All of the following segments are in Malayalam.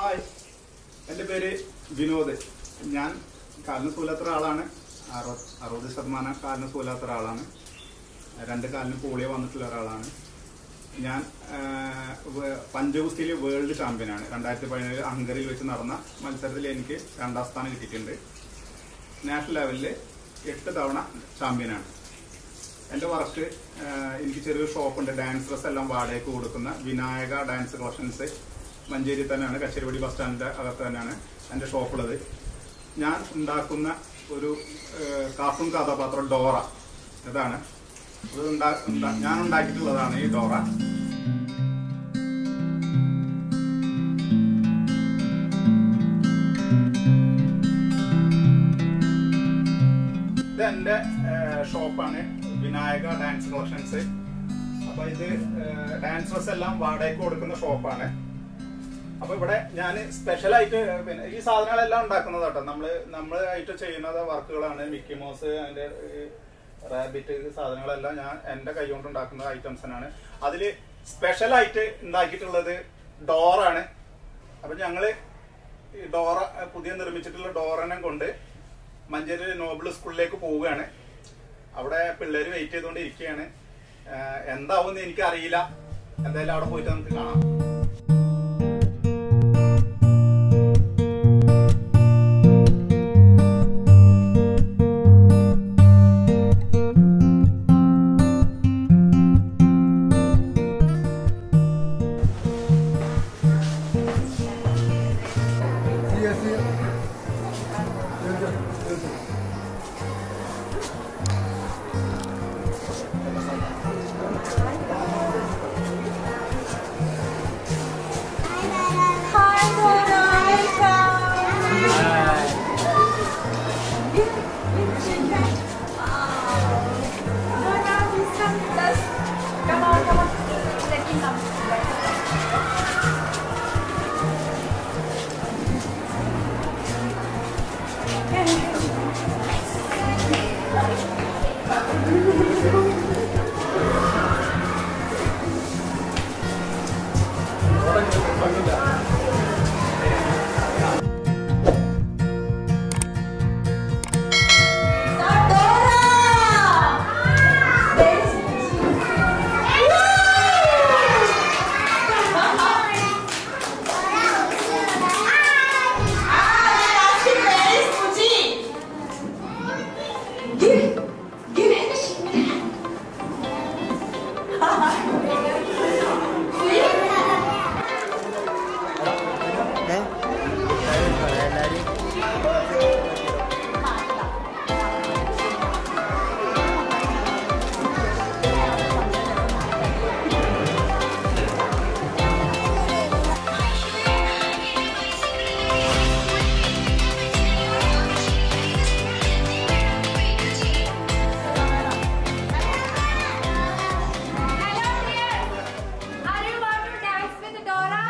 ഹായ് എൻ്റെ പേര് വിനോദ് ഞാൻ കാലിന് സൂലാത്ത ഒരാളാണ് അറുപത് അറുപത് ശതമാനം കാലിന് സൂലാത്ത ഒരാളാണ് രണ്ട് കാലിന് പോളിയോ വന്നിട്ടുള്ള ഒരാളാണ് ഞാൻ പഞ്ചഗുസ്തിയിൽ വേൾഡ് ചാമ്പ്യനാണ് രണ്ടായിരത്തി പതിനേഴ് ഹംഗറിയിൽ വെച്ച് നടന്ന മത്സരത്തിൽ എനിക്ക് രണ്ടാം സ്ഥാനം കിട്ടിയിട്ടുണ്ട് നാഷണൽ ലെവലിൽ എട്ട് തവണ ചാമ്പ്യനാണ് എൻ്റെ വർക്ക് എനിക്ക് ചെറിയൊരു ഷോപ്പുണ്ട് ഡാൻസ് ഡ്രസ് എല്ലാം വാടകയ്ക്ക് കൊടുക്കുന്ന വിനായക ഡാൻസ് കളക്ഷൻസ് മഞ്ചേരി തന്നെയാണ് കച്ചേരിപ്പടി ബസ് സ്റ്റാൻഡിൻ്റെ അകത്ത് തന്നെയാണ് എൻ്റെ ഷോപ്പുള്ളത് ഞാൻ ഉണ്ടാക്കുന്ന ഒരു ഏഹ്, കാർട്ടൂൺ കഥാപാത്രം ഡോറ ഇതാണ് ഇത് ഉണ്ടാ- ഉണ്ടാ- ഞാൻ ഉണ്ടാക്കിയിട്ടുള്ളതാണ് ഈ ഡോറ ഇത് എൻ്റെ ഷോപ്പാണ് വിനായക ഡാൻസ് കളക്ഷൻസ് അപ്പൊ ഇത് ഡാൻസ് ഡ്രസ് എല്ലാം വാടകയ്ക്ക് കൊടുക്കുന്ന ഷോപ്പാണ് അപ്പൊ ഇവിടെ ഞാൻ സ്പെഷ്യൽ ആയിട്ട് പിന്നെ ഈ സാധനങ്ങളെല്ലാം ഉണ്ടാക്കുന്നത് കേട്ടോ നമ്മള് നമ്മളായിട്ട് ചെയ്യുന്ന വർക്കുകളാണ് മിക്കി മോസ് അതിന്റെ റാബിറ്റ് സാധനങ്ങളെല്ലാം ഞാൻ എന്റെ കൈ കൊണ്ട് ഉണ്ടാക്കുന്ന ഐറ്റംസ് ആണ് അതില് സ്പെഷ്യൽ ആയിട്ട് ഉണ്ടാക്കിയിട്ടുള്ളത് ഡോറാണ് അപ്പൊ ഞങ്ങള് ഈ ഡോറ ഏഹ്, പുതിയ നിർമ്മിച്ചിട്ടുള്ള ഡോറനെ കൊണ്ട് മഞ്ചേരി നോബിൾ സ്കൂളിലേക്ക് പോവുകയാണ് അവിടെ പിള്ളേര് വെയിറ്റ് ചെയ്തുകൊണ്ട് ഇരിക്കുകയാണ് എന്താവും എനിക്ക് അറിയില്ല എന്തായാലും അവിടെ പോയിട്ട് നമുക്ക് കാണാം Hi, Veronica. Dora, please come with us. Come on, come on. Let me come. Are you about to dance with Dora?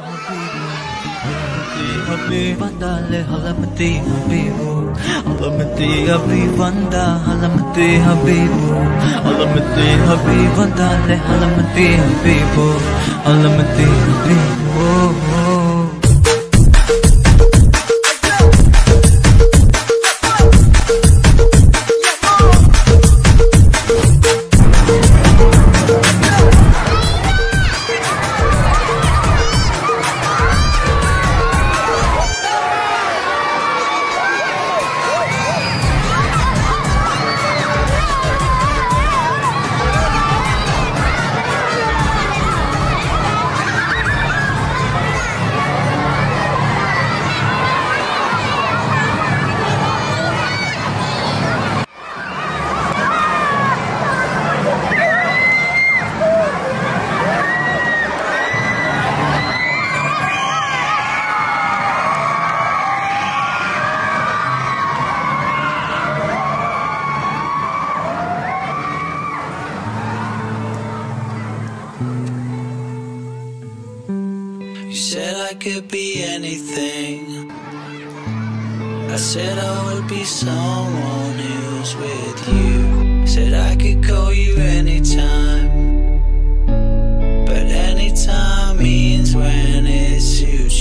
Habibanda le halamati habibu Halamati habibanda halamati habibu Halamati habibanda le halamati habibu Halamati habibu You said I could be anything. I said I would be someone who's with you. Said I could call you anytime. But anytime means when it suits